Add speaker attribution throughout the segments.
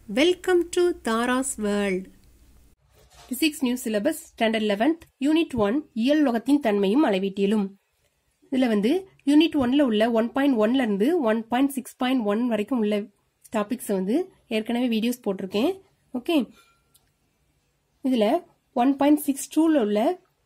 Speaker 1: welcome to Taras world physics new syllabus standard eleventh unit one இயல் உலகத்தின் தன்மையும் அளவீட்டியலும் இதுல வந்து யூனிட் ஒன்ல உள்ள ஒன் பாயிண்ட் ஒன்ல இருந்து one point six point one வரைக்கும் உள்ள டாபிக்ஸ் வந்து ஏற்கனவே வீடியோஸ் போட்டிருக்கேன் ஓகே இதுல ஒன் பாயிண்ட் சிக்ஸ் டூல உள்ள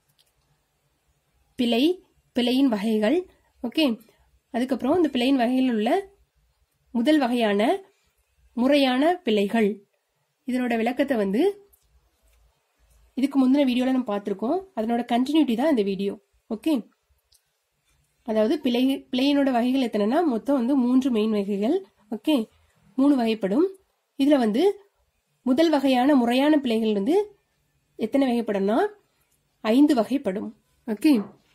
Speaker 1: பிழை பிழையின் வகைகள் ஓகே அதுக்கப்புறம் இந்த பிழையின் வகையில் உள்ள முதல் வகையான முறையான பிழைகள் இதனோட விளக்கத்தை வந்து இதுக்கு முந்தின வீடியோல நம்ம பார்த்துருக்கோம் அதனோட கண்டினியூட்டி தான் இந்த வீடியோ ஓகே அதாவது பிழை பிழையினோட வகைகள் எத்தனைனா மொத்தம் வந்து மூன்று மெயின் வகைகள் ஓகே மூணு வகைப்படும் இதுல வந்து முதல் வகையான முறையான பிழைகள் வந்து எத்தனை வகைப்படும்னா ஐந்து வகைப்படும் ஓகே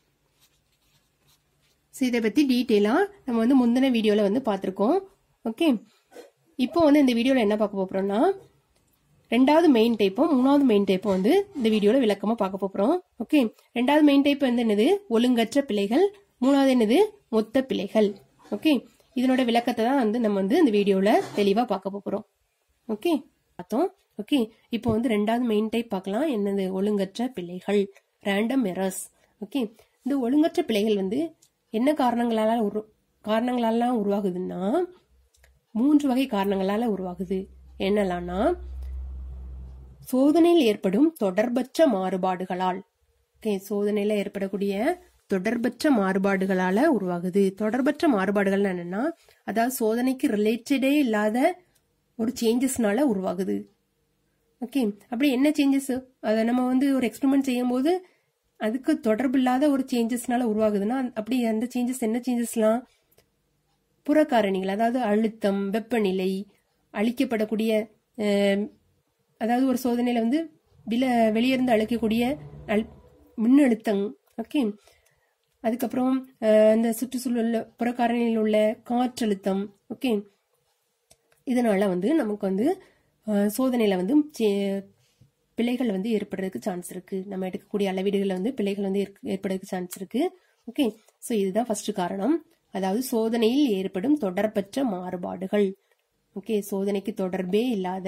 Speaker 1: ஸோ இதை பற்றி டீட்டெயிலாக நம்ம வந்து முந்தின வீடியோவில் வந்து பார்த்துருக்கோம் ஓகே இப்போ வந்து இந்த வீடியோவில் என்ன பார்க்க போகிறோம்னா ரெண்டாவது மெயின் டைப்பும் மூணாவது மெயின் டைப்பும் வந்து இந்த வீடியோவில் விளக்கமாக பார்க்க போகிறோம் ஓகே ரெண்டாவது மெயின் டைப் வந்து என்னது ஒழுங்கற்ற பிழைகள் மூணாவது என்னது மொத்த பிழைகள் ஓகே இதனோட விளக்கத்தை தான் வந்து நம்ம வந்து இந்த வீடியோவில் தெளிவாக பார்க்க போகிறோம் ஓகே பார்த்தோம் ஓகே இப்போ வந்து ரெண்டாவது மெயின் டைப் பார்க்கலாம் என்னது ஒழுங்கற்ற பிழைகள் ரேண்டம் எரர்ஸ் ஓகே இந்த ஒழுங்கற்ற பிழைகள் வந்து என்ன காரணங்களால உரு காரணங்களாலாம் உருவாகுதுன்னா மூன்று வகை காரணங்களால உருவாகுது என்னலாம்னா சோதனையில் ஏற்படும் தொடர்பற்ற மாறுபாடுகளால் ஓகே சோதனையில ஏற்படக்கூடிய தொடர்பற்ற மாறுபாடுகளால உருவாகுது தொடர்பற்ற மாறுபாடுகள் என்னன்னா அதாவது சோதனைக்கு ரிலேட்டடே இல்லாத ஒரு சேஞ்சஸ்னால உருவாகுது ஓகே அப்படி என்ன சேஞ்சஸ் அதை நம்ம வந்து ஒரு எக்ஸ்பெரிமெண்ட் செய்யும் போது அதுக்கு தொடர்பு இல்லாத ஒரு சேஞ்சஸ்னால உருவாகுதுன்னா அப்படி அந்த சேஞ்சஸ் என்ன சேஞ்சஸ்லாம் புறக்காரணிகள் அதாவது அழுத்தம் வெப்பநிலை அழிக்கப்படக்கூடிய அதாவது ஒரு சோதனையில வந்து வில வெளியிருந்து அழைக்கக்கூடிய மின்னழுத்தம் ஓகே அதுக்கப்புறம் அந்த சுற்றுச்சூழல் புறக்காரணியில் உள்ள காற்றழுத்தம் ஓகே இதனால வந்து நமக்கு வந்து சோதனையில வந்து பிழைகள் வந்து ஏற்படுறதுக்கு சான்ஸ் இருக்கு நம்ம எடுக்கக்கூடிய அளவீடுகளில் வந்து பிழைகள் வந்து ஏற்படுறதுக்கு சான்ஸ் இருக்கு ஓகே ஸோ இதுதான் ஃபர்ஸ்ட் காரணம் அதாவது சோதனையில் ஏற்படும் தொடர்பற்ற மாறுபாடுகள் ஓகே சோதனைக்கு தொடர்பே இல்லாத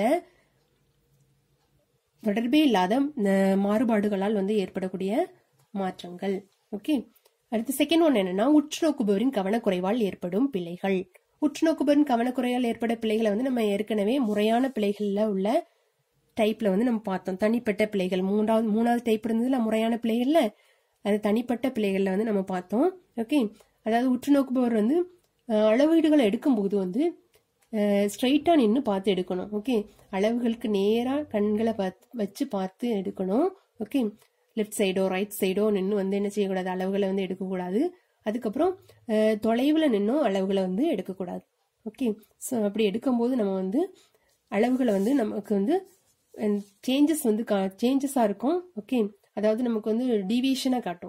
Speaker 1: தொடர்பே இல்லாத மாறுபாடுகளால் வந்து ஏற்படக்கூடிய மாற்றங்கள் ஓகே அடுத்து செகண்ட் ஒன் என்னன்னா உற்றுநோக்குபவரின் கவனக்குறைவால் ஏற்படும் பிழைகள் உற்றுநோக்குபவரின் கவனக்குறையால் ஏற்பட பிழைகளை வந்து நம்ம ஏற்கனவே முறையான பிழைகள்ல உள்ள டைப்ல வந்து நம்ம பார்த்தோம் தனிப்பட்ட பிழைகள் மூன்றாவது மூணாவது டைப் இருந்ததுல முறையான பிழைகள்ல அது தனிப்பட்ட பிழைகள்ல வந்து நம்ம பார்த்தோம் ஓகே அதாவது உற்று நோக்குபவர் வந்து அளவீடுகளை எடுக்கும்போது வந்து ஸ்ட்ரைட்டா நின்று பார்த்து எடுக்கணும் ஓகே அளவுகளுக்கு நேராக கண்களை பார்த்து வச்சு பார்த்து எடுக்கணும் ஓகே லெஃப்ட் சைடோ ரைட் சைடோ நின்று வந்து என்ன செய்யக்கூடாது அளவுகளை வந்து எடுக்கக்கூடாது அதுக்கப்புறம் தொலைவில் நின்றும் அளவுகளை வந்து எடுக்கக்கூடாது ஓகே ஸோ அப்படி எடுக்கும்போது நம்ம வந்து அளவுகளை வந்து நமக்கு வந்து சேஞ்சஸ் வந்து சேஞ்சஸாக இருக்கும் ஓகே அதாவது நமக்கு வந்து டீவியேஷனாக காட்டும்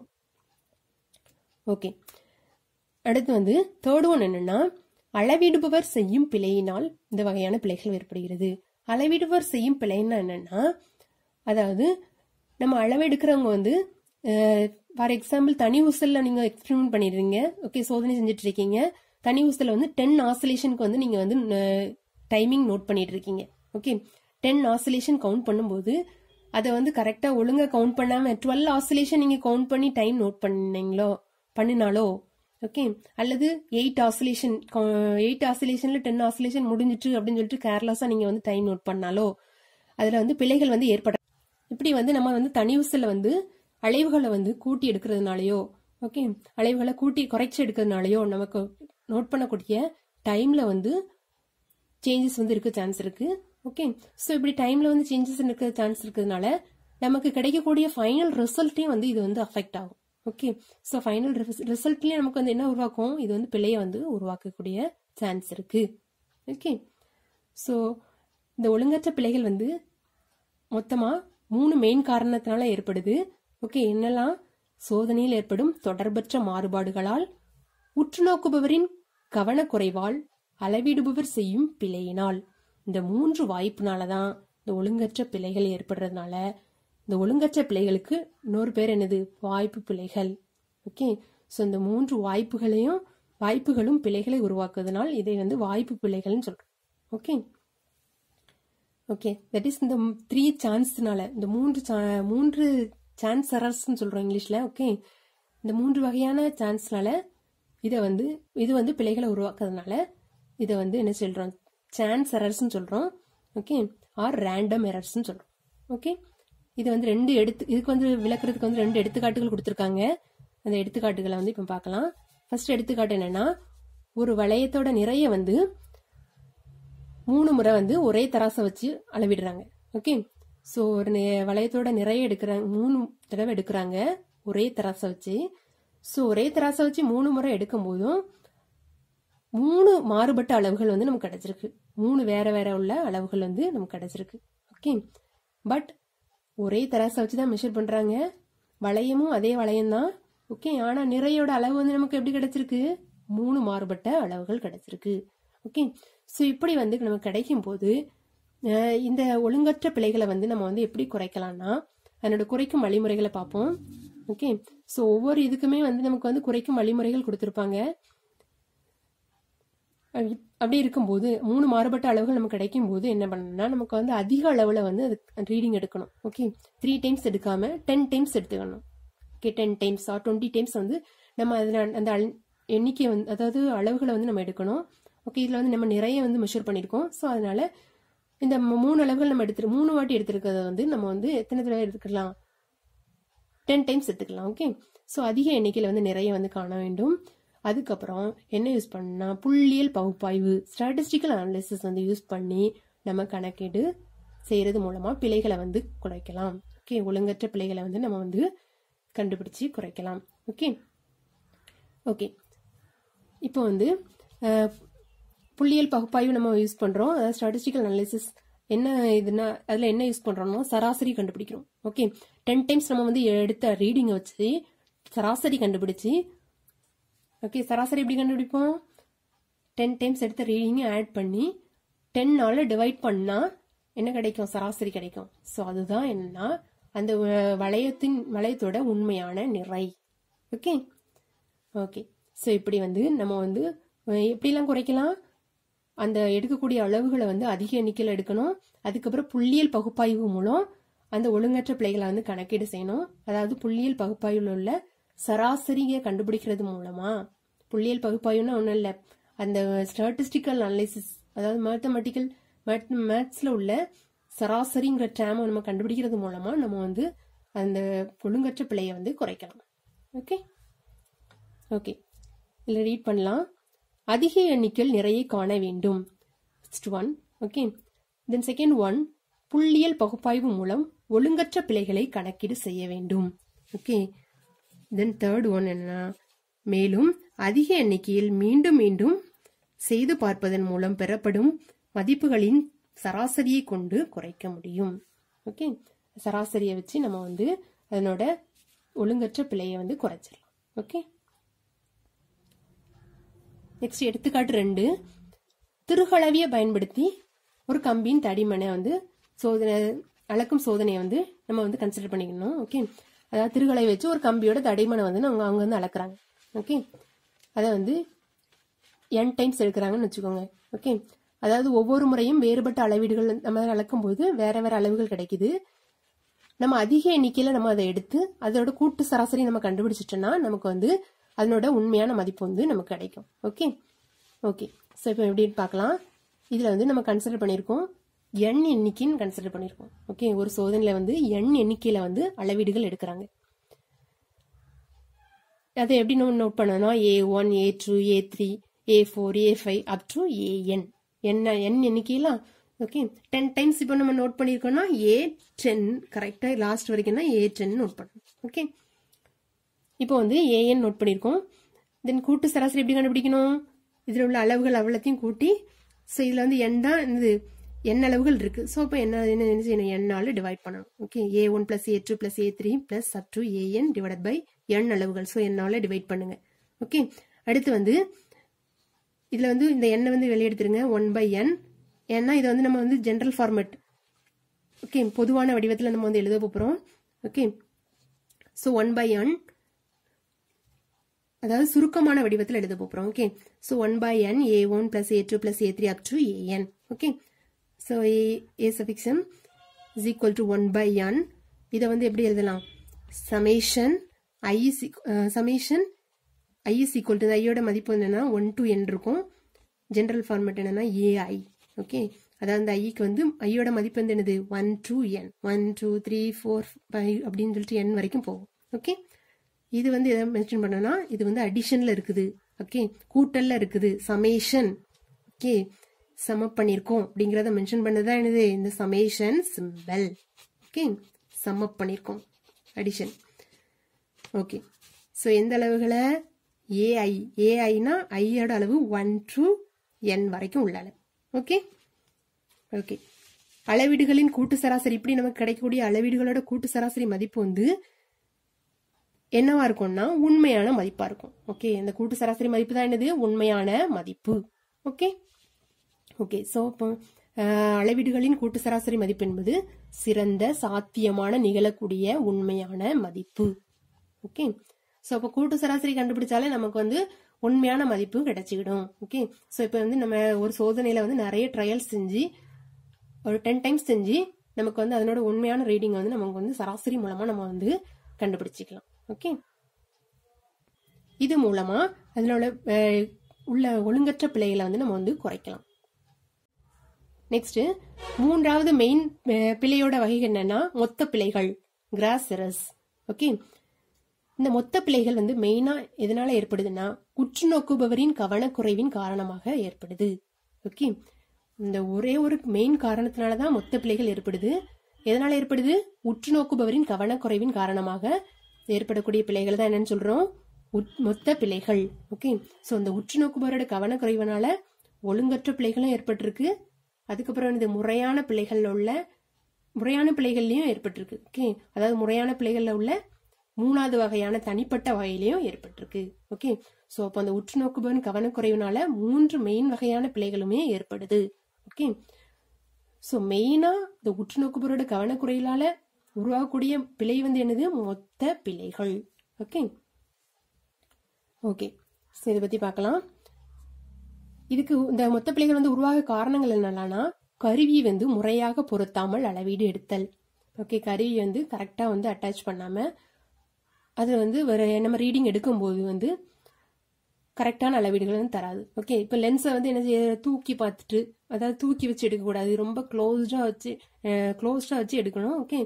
Speaker 1: ஓகே அடுத்து வந்து தேர்ட் ஒன் என்னன்னா அளவிடுபவர் செய்யும் பிழையினால் இந்த வகையான பிழைகள் ஏற்படுகிறது அளவிடுபவர் செய்யும் பிழைன்னா என்னன்னா அதாவது நம்ம அளவெடுக்கிறவங்க வந்து ஃபார் எக்ஸாம்பிள் தனி ஊசல்ல நீங்க எக்ஸ்பெரிமெண்ட் பண்ணிடுறீங்க ஓகே சோதனை செஞ்சுட்டு இருக்கீங்க தனி ஊசல்ல வந்து டென் ஆசோலேஷனுக்கு வந்து நீங்க வந்து டைமிங் நோட் பண்ணிட்டு இருக்கீங்க ஓகே டென் ஆசோலேஷன் கவுண்ட் பண்ணும்போது அதை வந்து கரெக்டா ஒழுங்கா கவுண்ட் பண்ணாம டுவெல் ஆசோலேஷன் நீங்க கவுண்ட் பண்ணி டைம் நோட் பண்ணீங்களோ பண்ணினாலோ ஓகே அல்லது எயிட் ஆசோலேஷன் எயிட் ஆசோலேஷன்ல டென் ஆசோலேஷன் முடிஞ்சிட்டு அப்படின்னு சொல்லிட்டு கேர்லெஸ்ஸா நீங்க வந்து டைம் நோட் பண்ணாலோ அதுல வந்து பிழைகள் வந்து ஏற்பட இப்படி வந்து நம்ம வந்து தனி உசல வந்து அலைவுகளை வந்து கூட்டி எடுக்கிறதுனாலயோ ஓகே அலைவுகளை கூட்டி குறைச்சி எடுக்கிறதுனாலயோ நமக்கு நோட் பண்ணக்கூடிய டைம்ல வந்து சேஞ்சஸ் வந்து இருக்க சான்ஸ் இருக்கு ஓகே ஸோ இப்படி டைம்ல வந்து சேஞ்சஸ் இருக்க சான்ஸ் இருக்கிறதுனால நமக்கு கிடைக்கக்கூடிய ஃபைனல் ரிசல்ட்டையும் வந்து இது வந்து அஃபெக்ட் ஆகும் ஓகே ஸோ ஃபைனல் ரிசல்ட்லயும் நமக்கு வந்து என்ன உருவாக்கும் இது வந்து பிழையை வந்து உருவாக்கக்கூடிய சான்ஸ் இருக்கு ஓகே ஸோ இந்த ஒழுங்கற்ற பிழைகள் வந்து மொத்தமா மூணு மெயின் காரணத்தினால ஏற்படுது ஓகே என்னெல்லாம் சோதனையில் ஏற்படும் தொடர்பற்ற மாறுபாடுகளால் உற்றுநோக்குபவரின் கவனக்குறைவால் அளவிடுபவர் செய்யும் பிழையினால் இந்த மூன்று வாய்ப்புனால தான் இந்த ஒழுங்கற்ற பிழைகள் ஏற்படுறதுனால இந்த ஒழுங்கற்ற பிழைகளுக்கு இன்னொரு பேர் என்னது வாய்ப்பு பிழைகள் ஓகே ஸோ இந்த மூன்று வாய்ப்புகளையும் வாய்ப்புகளும் பிழைகளை உருவாக்குவதனால் இதை வந்து வாய்ப்பு பிழைகள்னு சொல்றோம் ஓகே ஓகே தட் இஸ் இந்த த்ரீ சான்ஸ்னால இந்த மூன்று cha- மூன்று சான்ஸ் எரர்ஸ்னு சொல்றோம் இங்கிலீஷ்ல ஓகே இந்த மூன்று வகையான சான்ஸ்னால இதை வந்து இது வந்து பிழைகளை உருவாக்குறதுனால இதை வந்து என்ன சொல்றோம் சான்ஸ் எரர்ஸ்னு சொல்றோம் ஓகே ஆர் ரேண்டம் எரர்ஸ்னு சொல்றோம் ஓகே இது வந்து ரெண்டு எடுத்து இதுக்கு வந்து விளக்குறதுக்கு வந்து ரெண்டு எடுத்துக்காட்டுகள் கொடுத்துருக்காங்க அந்த எடுத்துக்காட்டுகளை வந்து இப்போ பார்க்கலாம் ஃபர்ஸ்ட் எடுத்துக்காட்டு என்னன்னா ஒரு வளையத்தோட நிறைய வந்து மூணு முறை வந்து ஒரே தராசை வச்சு அளவிடுறாங்க ஓகே ஸோ ஒரு நி- வளையத்தோட நிறைய எடுக்கிறாங்க மூணு தடவை எடுக்கிறாங்க ஒரே தராசை வச்சு ஸோ ஒரே தராசை வச்சு மூணு முறை எடுக்கும் போதும் மூணு மாறுபட்ட அளவுகள் வந்து நமக்கு கிடைச்சிருக்கு மூணு வேற வேற உள்ள அளவுகள் வந்து நமக்கு கிடைச்சிருக்கு ஓகே பட் ஒரே தராசை வச்சு தான் மெஷர் பண்றாங்க வளையமும் அதே வளையம் தான் ஓகே ஆனா நிறையோட அளவு வந்து நமக்கு எப்படி கிடைச்சிருக்கு மூணு மாறுபட்ட அளவுகள் கிடைச்சிருக்கு ஓகே ஸோ இப்படி வந்து நமக்கு கிடைக்கும் போது அஹ், இந்த ஒழுங்கற்ற பிழைகளை வந்து நம்ம வந்து எப்படி குறைக்கலாம்னா அதனோட குறைக்கும் வழிமுறைகளை பார்ப்போம் ஓகே ஸோ ஒவ்வொரு இதுக்குமே வந்து நமக்கு வந்து குறைக்கும் வழிமுறைகள் கொடுத்துருப்பாங்க அப்படி- அப்படி இருக்கும்போது மூணு மாறுபட்ட அளவுகள் நமக்கு கிடைக்கும் போது என்ன பண்ணணும்னா நமக்கு வந்து அதிக அளவுல வந்து அது ரீடிங் எடுக்கணும் ஓகே த்ரீ டைம்ஸ் எடுக்காம டென் டைம்ஸ் எடுத்துக்கணும் okay ten times or twenty times வந்து நம்ம அதில் அந்த அள- எண்ணிக்கை வந்து அதாவது அளவுகளை வந்து நம்ம எடுக்கணும் ஓகே இதில் வந்து நம்ம நிறைய வந்து மெஷர் பண்ணியிருக்கோம் ஸோ அதனால இந்த ம- மூணு அளவுகள் நம்ம எடுத்து மூணு வாட்டி எடுத்திருக்கிறத வந்து நம்ம வந்து எத்தனை தடவை எடுத்துக்கலாம் டென் டைம்ஸ் எடுத்துக்கலாம் ஓகே ஸோ அதிக எண்ணிக்கையில் வந்து நிறைய வந்து காண வேண்டும் அதுக்கப்புறம் என்ன யூஸ் பண்ணா புள்ளியியல் பகுப்பாய்வு ஸ்டாட்டிஸ்டிக்கல் அனாலிசிஸ் வந்து யூஸ் பண்ணி நம்ம கணக்கீடு செய்யறது மூலமா பிழைகளை வந்து குறைக்கலாம் ஓகே ஒழுங்கற்ற பிழைகளை வந்து நம்ம வந்து கண்டுபிடிச்சு குறைக்கலாம் ஓகே ஓகே இப்போ வந்து அஹ், புள்ளியியல் பகுப்பாய்வு நம்ம யூஸ் பண்றோம் அதாவது ஸ்டாட்டிஸ்டிக்கல் அனாலிசிஸ் என்ன இதுனா அதுல என்ன யூஸ் பண்றோம்னா சராசரி கண்டுபிடிக்கிறோம் ஓகே டென் டைம்ஸ் நம்ம வந்து எடுத்த ரீடிங்கை வச்சு சராசரி கண்டுபிடிச்சு ஓகே சராசரி எப்படி கண்டுபிடிப்போம் டென் டைம்ஸ் எடுத்த ரீடிங்கை ஆட் பண்ணி டென்னால டிவைட் பண்ணா என்ன கிடைக்கும் சராசரி கிடைக்கும் ஸோ அதுதான் என்னன்னா அந்த வ- வளையத்தின் வளையத்தோட உண்மையான நிறை ஓகே ஓகே ஸோ இப்படி வந்து நம்ம வந்து அஹ், எப்படிலாம் குறைக்கலாம் அந்த எடுக்கக்கூடிய அளவுகளை வந்து அதிக எண்ணிக்கையில் எடுக்கணும் அதுக்கப்புறம் புள்ளியியல் பகுப்பாய்வு மூலம் அந்த ஒழுங்கற்ற பிழைகளை வந்து கணக்கீடு செய்யணும் அதாவது புள்ளியியல் பகுப்பாய்வில் உள்ள சராசரியை கண்டுபிடிக்கிறது மூலமா புள்ளியியல் பகுப்பாய்வுன்னா ஒன்றும் இல்லை அந்த ஸ்டாட்டிஸ்டிக்கல் அனாலிசிஸ் அதாவது மேத்தமெட்டிக்கல் மேத்ஸ்ல உள்ள சராசரிங்கிற டேமை நம்ம கண்டுபிடிக்கிறது மூலமா நம்ம வந்து அந்த ஒழுங்கற்ற பிழையை வந்து குறைக்கலாம் ஓகே ஓகே இதில் ரீட் பண்ணலாம் அதிக எண்ணிக்கையில் நிறைய காண வேண்டும் first one okay then second one புள்ளியியல் பகுப்பாய்வு மூலம் ஒழுங்கற்ற பிழைகளை கணக்கீடு செய்ய வேண்டும் ஓகே தென் தேர்ட் ஒன் என்னன்னா மேலும் அதிக எண்ணிக்கையில் மீண்டும் மீண்டும் செய்து பார்ப்பதன் மூலம் பெறப்படும் மதிப்புகளின் சராசரியை கொண்டு குறைக்க முடியும் ஓகே சராசரியை வச்சு நம்ம வந்து அதனோட ஒழுங்கற்ற பிழையை வந்து குறைச்சிடலாம் ஓகே நெக்ஸ்ட் எடுத்துக்காட்டு ரெண்டு திருகளவிய பயன்படுத்தி ஒரு கம்பியின் தடிமனை வந்து சோதனை அளக்கும் சோதனையை வந்து நம்ம வந்து கன்சிடர் பண்ணிக்கணும் ஓகே அதாவது திருகளவை வச்சு ஒரு கம்பியோட தடிமனை வந்து அவங்க அவங்க வந்து அளக்குறாங்க ஓகே அதை வந்து என் டைம்ஸ் எடுக்கிறாங்கன்னு வச்சுக்கோங்க ஓகே அதாவது ஒவ்வொரு முறையும் வேறுபட்ட அளவீடுகள் நம்ம அளக்கும் போது வேற வேற அளவுகள் கிடைக்குது நம்ம அதிக எண்ணிக்கையில நம்ம அதை எடுத்து அதோட கூட்டு சராசரி நம்ம கண்டுபிடிச்சிட்டோம்னா நமக்கு வந்து அதனோட உண்மையான மதிப்பு வந்து நமக்கு கிடைக்கும் ஓகே ஓகே ஸோ இப்போ எப்படின்னு பார்க்கலாம் இதில் வந்து நம்ம கன்சிடர் பண்ணியிருக்கோம் எண் எண்ணிக்கைன்னு கன்சிடர் பண்ணியிருக்கோம் ஓகே ஒரு சோதனையில் வந்து எண் எண்ணிக்கையில் வந்து அளவீடுகள் எடுக்கிறாங்க அதை எப்படி நம்ம நோட் பண்ணணும்னா A one A two A three A four A five up to A N என்ன என் எண்ணிக்கையெல்லாம் ஓகே டென் டைம்ஸ் இப்போ நம்ம நோட் பண்ணியிருக்கோம்னா ஏ டென் கரெக்டாக லாஸ்ட் வரைக்கும் தான் ஏ டென் நோட் பண்ணணும் ஓகே இப்போ வந்து ஏஎன் நோட் பண்ணியிருக்கோம் தென் கூட்டு சராசரி எப்படி கண்டுபிடிக்கணும் இதில் உள்ள அளவுகள் அவ்வளோத்தையும் கூட்டி ஸோ இதில் வந்து என் தான் இது என் அளவுகள் இருக்கு ஸோ இப்போ என்ன என்ன என்ன செய்யணும் எண்ணால் டிவைட் பண்ணணும் okay A one plus A two plus A three plus up to A N divide by எண் அளவுகள் ஸோ எண்ணால் டிவைட் பண்ணுங்க ஓகே அடுத்து வந்து இதில் வந்து இந்த எண்ணை வந்து வெளியெடுத்துருங்க ஒன் பை என் ஏன்னா இது வந்து நம்ம வந்து ஜென்ரல் ஃபார்மேட் ஓகே பொதுவான வடிவத்தில் நம்ம வந்து எழுத போகிறோம் okay so one by N அதாவது சுருக்கமான வடிவத்தில் எழுத போகிறோம் okay so one by N A one plus A two plus A three up to A N okay so A A சஃபிக்ஸம் is equal to one by N இதை வந்து எப்படி எழுதலாம் summation I is summation I is equal to ஐயோட மதிப்பு என்னன்னா one to N இருக்கும் general format என்னன்னா ஏஐ ஓகே அதாவது அந்த ஐக்கு வந்து ஐயோட மதிப்பு வந்து என்னது one two N one two three four five அப்படின்னு சொல்லிட்டு என் வரைக்கும் போகும் ஓகே இது வந்து எதை மென்ஷன் பண்ணனா இது வந்து அடிஷன்ல இருக்குது ஓகே கூட்டல்ல இருக்குது சமேஷன் ஓகே சம பண்ணியிருக்கோம் அப்படிங்கிறத மென்ஷன் பண்ணதான் என்னது இந்த சமேஷன் சிம்பல் ஓகே சம பண்ணியிருக்கோம் அடிஷன் ஓகே ஸோ எந்த அளவுகளை ஏஐ ஏஐனா ஐயோட அளவு ஒன் டு என் வரைக்கும் உள்ள அளவு ஓகே ஓகே அளவீடுகளின் கூட்டு சராசரி இப்படி நமக்கு கிடைக்கக்கூடிய அளவீடுகளோட கூட்டு சராசரி மதிப்பு வந்து என்னவா இருக்கும்னா உண்மையான மதிப்பா இருக்கும் ஓகே இந்த கூட்டு சராசரி மதிப்பு தான் என்னது உண்மையான மதிப்பு ஓகே ஓகே ஸோ இப்போ அஹ், அளவீடுகளின் கூட்டு சராசரி மதிப்பு என்பது சிறந்த சாத்தியமான நிகழக்கூடிய உண்மையான மதிப்பு ஓகே ஸோ அப்போ கூட்டு சராசரி கண்டுபிடிச்சாலே நமக்கு வந்து உண்மையான மதிப்பு கிடைச்சிக்கிடும் ஓகே ஸோ இப்போ வந்து நம்ம ஒரு சோதனையில வந்து நிறைய ட்ரையல்ஸ் செஞ்சு ஒரு டென் டைம்ஸ் செஞ்சு நமக்கு வந்து அதனோட உண்மையான ரீடிங் வந்து நமக்கு வந்து சராசரி மூலமா நம்ம வந்து கண்டுபிடிச்சிக்கலாம் ஓகே இது மூலமா அதனோட அஹ், உள்ள ஒழுங்கற்ற பிழைகளை வந்து நம்ம வந்து குறைக்கலாம் நெக்ஸ்ட் மூன்றாவது மெயின் பிழையோட வகைகள் என்னன்னா மொத்த பிழைகள் கிராஸ் எரர்ஸ் ஓகே இந்த மொத்த பிழைகள் வந்து மெயினா எதனால ஏற்படுதுன்னா உற்று நோக்குபவரின் கவனக்குறைவின் காரணமாக ஏற்படுது ஓகே இந்த ஒரே ஒரு மெயின் காரணத்தினால தான் மொத்த பிழைகள் ஏற்படுது எதனால ஏற்படுது உற்று நோக்குபவரின் கவனக்குறைவின் காரணமாக ஏற்படக்கூடிய பிழைகள் தான் என்னன்னு சொல்றோம் உட்- மொத்த பிழைகள் ஓகே சோ இந்த உற்று நோக்குபவரோட கவனக்குறைவினால ஒழுங்கற்ற பிழைகளும் ஏற்பட்டிருக்கு அதுக்கப்புறம் இந்த முறையான பிழைகள்ல உள்ள முறையான பிழைகள்லயும் ஏற்பட்டிருக்கு ஓகே அதாவது முறையான பிழைகள்ல உள்ள மூணாவது வகையான தனிப்பட்ட வகையிலையும் ஏற்பட்டிருக்கு ஓகே சோ அப்போ அந்த உற்று நோக்குபவன் கவனக்குறைவினால மூன்று மெயின் வகையான பிழைகளுமே ஏற்படுது ஓகே ஸோ மெயினா இந்த உற்று நோக்குபவரோட கவனக்குறையிலால உருவாகக்கூடிய பிழை வந்து என்னது மொத்த பிழைகள் ஓகே ஓகே ஸோ இதை பத்தி பார்க்கலாம் இதுக்கு இந்த மொத்த பிழைகள் வந்து உருவாக காரணங்கள் என்னன்னா கருவி வந்து முறையாக பொருத்தாமல் அளவீடு எடுத்தல் ஓகே கருவி வந்து கரெக்டா வந்து அட்டாச் பண்ணாம அது வந்து வேற நம்ம ரீடிங் எடுக்கும்போது வந்து கரெக்டான அளவீடுகள் வந்து தராது ஓகே இப்போ லென்ஸை வந்து என்ன செய்ய தூக்கி பார்த்துட்டு அதாவது தூக்கி வச்சு எடுக்கக்கூடாது ரொம்ப க்ளோஸ்டா வச்சு க்ளோஸ்டா வச்சு எடுக்கணும் ஓகே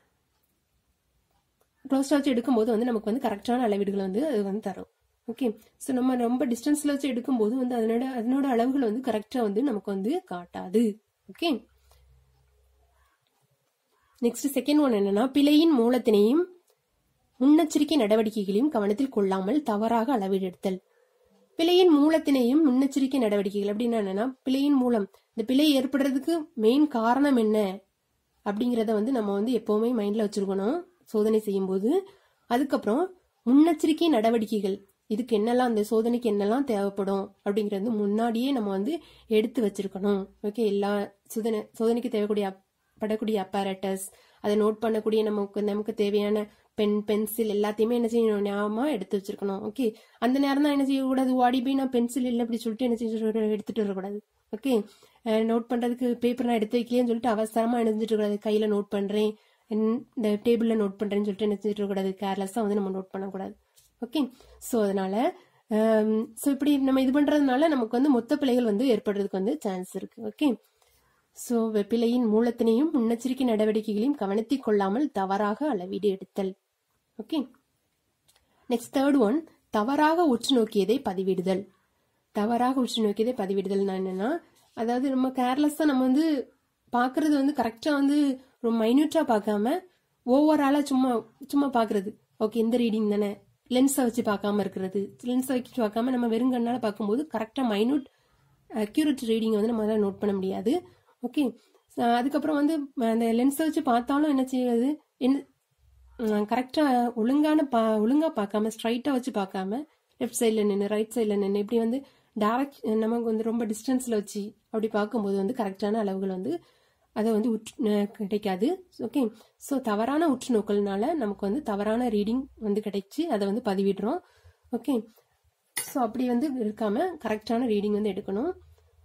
Speaker 1: க்ளோஸ்டா வச்சு எடுக்கும்போது வந்து நமக்கு வந்து கரெக்டான அளவீடுகள் வந்து அது வந்து தரும் ஓகே ஸோ நம்ம ரொம்ப டிஸ்டன்ஸ்ல வச்சு எடுக்கும்போது வந்து அதனோட அதனோட அளவுகள் வந்து கரெக்டா வந்து நமக்கு வந்து காட்டாது ஓகே நெக்ஸ்ட் செகண்ட் ஒன் என்னன்னா பிழையின் மூலத்தினையும் முன்னெச்சரிக்கை நடவடிக்கைகளையும் கவனத்தில் கொள்ளாமல் தவறாக அளவீடு எடுத்தல் பிழையின் மூலத்தினையும் முன்னெச்சரிக்கை நடவடிக்கைகள் அப்படின்னா என்னன்னா பிழையின் மூலம் இந்த பிழை ஏற்படுறதுக்கு மெயின் காரணம் என்ன அப்படிங்கறத வந்து நம்ம வந்து எப்பவுமே மைண்ட்ல வச்சிருக்கணும் சோதனை செய்யும்போது அதுக்கப்புறம் முன்னெச்சரிக்கை நடவடிக்கைகள் இதுக்கு என்னெல்லாம் அந்த சோதனைக்கு என்னெல்லாம் தேவைப்படும் அப்படிங்கறது முன்னாடியே நம்ம வந்து எடுத்து வச்சிருக்கணும் ஓகே எல்லா சோதனை சோதனைக்கு தேவைக்கூடிய அப்- படக்கூடிய அப்பாரட்டஸ் அதை நோட் பண்ணக்கூடிய நமக்கு நமக்கு தேவையான பென் பென்சில் எல்லாத்தையுமே என்ன செய்யணும் ஞாபகமா எடுத்து வச்சிருக்கணும் ஓகே அந்த நேரம் தான் என்ன செய்யக்கூடாது ஓடி போய் நான் பென்சில் இல்லை அப்படி சொல்லிட்டு என்ன செய்ய எடுத்துட்டு வரக்கூடாது ஓகே நோட் பண்றதுக்கு பேப்பர் நான் எடுத்து வைக்கலன்னு சொல்லிட்டு அவசரமா என்ன செஞ்சுட்டு கூடாது கையில நோட் பண்றேன் இந்த டேபிள்ல நோட் பண்றேன்னு சொல்லிட்டு என்ன செஞ்சுட்டு கூடாது கேர்லெஸ்ஸா வந்து நம்ம நோட் பண்ணக்கூடாது ஓகே ஸோ அதனால ஸோ இப்படி நம்ம இது பண்றதுனால நமக்கு வந்து மொத்த பிழைகள் வந்து ஏற்படுறதுக்கு வந்து சான்ஸ் இருக்கு ஓகே ஸோ வெப்பிலையின் மூலத்தினையும் முன்னெச்சரிக்கை நடவடிக்கைகளையும் கவனத்தில் கொள்ளாமல் தவறாக அளவீடு எடுத்தல் ஓகே நெக்ஸ்ட் தேர்ட் ஒன் தவறாக உற்று நோக்கியதை பதிவிடுதல் தவறாக உற்று நோக்கியதை பதிவிடுதல் என்னன்னா அதாவது நம்ம கேர்லெஸ்ஸா நம்ம வந்து பாக்குறது வந்து கரெக்டா வந்து ரொம்ப மைன்யூட்டா பார்க்காம ஓவராலா சும்மா சும்மா பாக்குறது ஓகே இந்த ரீடிங் தானே லென்ஸை வச்சு பார்க்காம இருக்கிறது லென்ஸை வச்சு பார்க்காம நம்ம வெறுங்கண்ணால பார்க்கும்போது கரெக்டா மைன்யூட் அக்யூரேட் ரீடிங் வந்து நம்மளால நோட் பண்ண முடியாது ஓகே அதுக்கப்புறம் வந்து அந்த லென்ஸை வச்சு பார்த்தாலும் என்ன செய்யாது என்ன கரெக்டா ஒழுங்கான பா ஒழுங்கா பார்க்காம ஸ்ட்ரைட்டா வச்சு பார்க்காம லெஃப்ட் சைட்ல நின்று ரைட் சைட்ல நின்று இப்படி வந்து டைரக்ட் நமக்கு வந்து ரொம்ப டிஸ்டன்ஸ்ல வச்சு அப்படி பார்க்கும்போது வந்து கரெக்டான அளவுகள் வந்து அதை வந்து உற்று அஹ் கிடைக்காது ஓகே ஸோ தவறான உற்று நோக்கல்னால நமக்கு வந்து தவறான ரீடிங் வந்து கிடைச்சி அதை வந்து பதிவிடுறோம் ஓகே ஸோ அப்படி வந்து இருக்காம கரெக்டான ரீடிங் வந்து எடுக்கணும்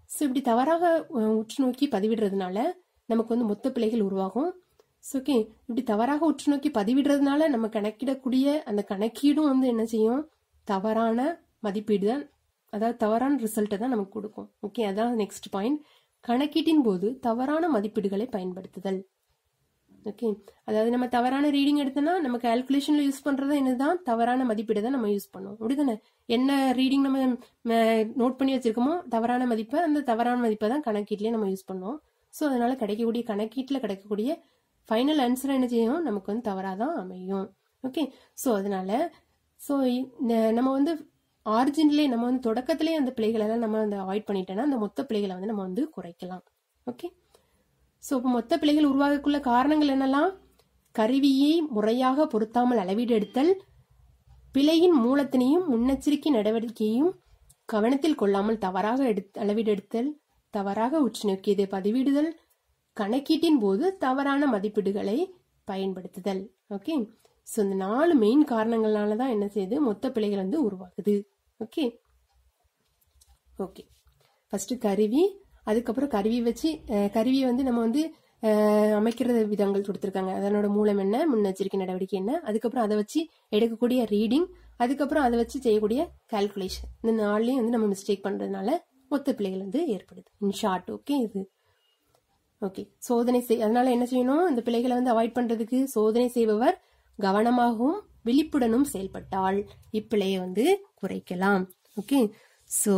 Speaker 1: ஸோ இப்படி தவறாக அஹ், உற்று நோக்கி பதிவிடுறதுனால நமக்கு வந்து மொத்த பிழைகள் உருவாகும் ஸோ ஓகே இப்படி தவறாக உற்று நோக்கி பதிவிடுறதுனால நம்ம கணக்கிடக்கூடிய அந்த கணக்கீடும் வந்து என்ன செய்யும் தவறான மதிப்பீடு தான் அதாவது தவறான ரிசல்ட்டை தான் நமக்கு கொடுக்கும் ஓகே அதான் நெக்ஸ்ட் பாயிண்ட் கணக்கீட்டின் போது தவறான மதிப்பீடுகளை பயன்படுத்துதல் ஓகே அதாவது நம்ம தவறான ரீடிங் எடுத்தோம்னா நம்ம கால்குலேஷன்ல யூஸ் பண்றது என்னதான் தவறான மதிப்பீடு தான் நம்ம யூஸ் பண்ணுவோம் அப்படிதானே என்ன ரீடிங் நம்ம நோட் பண்ணி வச்சிருக்கோமோ தவறான மதிப்பை அந்த தவறான மதிப்பை தான் கணக்கீட்லயே நம்ம யூஸ் பண்ணுவோம் ஸோ அதனால கிடைக்கக்கூடிய கணக்கீட்டில் கிடைக்கக்கூடிய ஃபைனல் ஆன்சர் என்ன செய்யும் நமக்கு வந்து தவறாக தான் அமையும் ஓகே ஸோ அதனால ஸோ நம்ம வந்து ஆரிஜின்லேயே நம்ம வந்து தொடக்கத்திலேயே அந்த பிழைகளை எல்லாம் நம்ம வந்து அவாய்ட் பண்ணிட்டோம்னா அந்த மொத்த பிழைகளை வந்து நம்ம வந்து குறைக்கலாம் ஓகே ஸோ இப்போ மொத்த பிழைகள் உருவாகக்குள்ள காரணங்கள் என்னெல்லாம் கருவியை முறையாக பொருத்தாமல் அளவீடு எடுத்தல் பிழையின் மூலத்தினையும் முன்னெச்சரிக்கை நடவடிக்கையும் கவனத்தில் கொள்ளாமல் தவறாக எடுத் அளவீடு எடுத்தல் தவறாக உற்று நோக்கியதை பதிவிடுதல் கணக்கீட்டின் போது தவறான மதிப்பீடுகளை பயன்படுத்துதல் ஓகே ஸோ இந்த நாலு மெயின் காரணங்களால தான் என்ன செய்யுது மொத்த பிழைகள் வந்து உருவாகுது ஓகே ஓகே ஃபர்ஸ்ட் கருவி அதுக்கப்புறம் கருவி வச்சு அஹ், கருவியை வந்து நம்ம வந்து அஹ், அமைக்கிற விதங்கள் கொடுத்துருக்காங்க அதனோட மூலம் என்ன முன்னெச்சரிக்கை நடவடிக்கை என்ன அதுக்கப்புறம் அதை வச்சு எடுக்கக்கூடிய ரீடிங் அதுக்கப்புறம் அதை வச்சு செய்யக்கூடிய கால்குலேஷன் இந்த நாள்லயும் வந்து நம்ம மிஸ்டேக் பண்றதுனால மொத்த பிழைகள் வந்து ஏற்படுது இன் ஷார்ட் ஓகே இது ஓகே சோதனை செய் அதனால என்ன செய்யணும் இந்த பிழைகளை வந்து அவாய்ட் பண்றதுக்கு சோதனை செய்பவர் கவனமாகவும் விழிப்புடனும் செயல்பட்டால் இப்பிழையை வந்து குறைக்கலாம் ஓகே ஸோ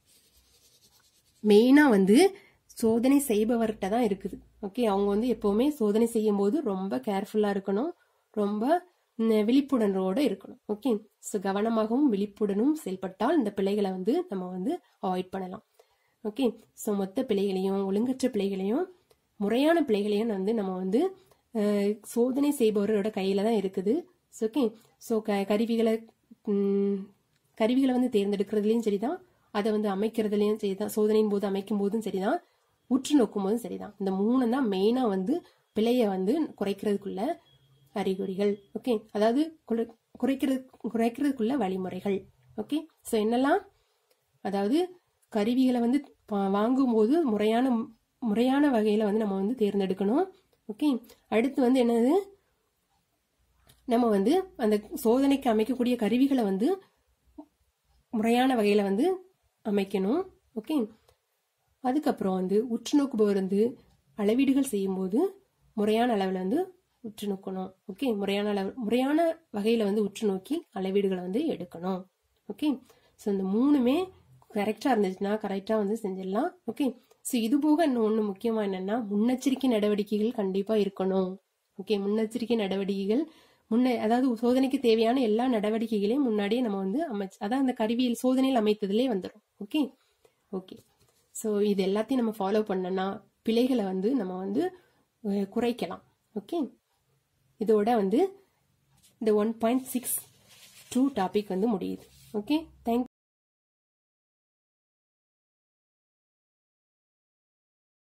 Speaker 1: மெயினா வந்து சோதனை செய்பவர்கிட்ட தான் இருக்குது ஓகே அவங்க வந்து எப்பவுமே சோதனை செய்யும் போது ரொம்ப கேர்ஃபுல்லா இருக்கணும் ரொம்ப ம், விழிப்புணர்வோட இருக்கணும் ஓகே ஸோ கவனமாகவும் விழிப்புடனும் செயல்பட்டால் இந்த பிழைகளை வந்து நம்ம வந்து அவாய்ட் பண்ணலாம் ஓகே ஸோ மொத்த பிழைகளையும் ஒழுங்கற்ற பிழைகளையும் முறையான பிழைகளையும் வந்து நம்ம வந்து அஹ், சோதனை செய்பவரோட கையில தான் இருக்குது ஓகே ஸோ க கருவிகளை ம், கருவிகளை வந்து தேர்ந்தெடுக்கிறதுலையும் சரிதான் அதை வந்து அமைக்கிறதுலையும் சரிதான் சோதனையின் போது அமைக்கும் போதும் சரிதான் உற்று நோக்கும் போதும் சரிதான் இந்த மூணு தான் மெயினா வந்து பிழையை வந்து குறைக்கிறதுக்குள்ள அறிகுறிகள் ஓகே அதாவது குறை- குறைக்கிறது குறைக்கிறதுக்குள்ள வழிமுறைகள் ஓகே ஸோ என்னெல்லாம் அதாவது கருவிகளை வந்து பா- வாங்கும்போது முறையான முறையான வகையில வந்து நம்ம வந்து தேர்ந்தெடுக்கணும் ஓகே அடுத்து வந்து என்னது நம்ம வந்து அந்த சோதனைக்கு அமைக்கக்கூடிய கருவிகளை வந்து முறையான வகையில வந்து அமைக்கணும் ஓகே அதுக்கப்புறம் வந்து உற்று நோக்குபவர் வந்து அளவீடுகள் செய்யும்போது முறையான அளவில் வந்து உற்று நோக்கணும் ஓகே முறையான அளவு முறையான வகையில் வந்து உற்று நோக்கி அளவீடுகளை வந்து எடுக்கணும் ஓகே ஸோ இந்த மூணுமே கரெக்டாக இருந்துச்சுன்னா கரெக்டாக வந்து செஞ்சிடலாம் ஓகே ஸோ இது போக இன்னும் ஒன்று முக்கியமாக என்னன்னா முன்னெச்சரிக்கை நடவடிக்கைகள் கண்டிப்பாக இருக்கணும் ஓகே முன்னெச்சரிக்கை நடவடிக்கைகள் முன்ன அதாவது சோதனைக்கு தேவையான எல்லா நடவடிக்கைகளையும் முன்னாடியே நம்ம வந்து அமைச்சு அதான் அந்த கருவியில் சோதனையில் அமைத்ததுலேயே வந்துடும் ஓகே ஓகே ஸோ இது எல்லாத்தையும் நம்ம ஃபாலோ பண்ணனா பிழைகளை வந்து நம்ம வந்து அஹ், குறைக்கலாம் ஓகே இதோட வந்து இந்த one point six two topic வந்து முடியுது ஓகே தேங்க்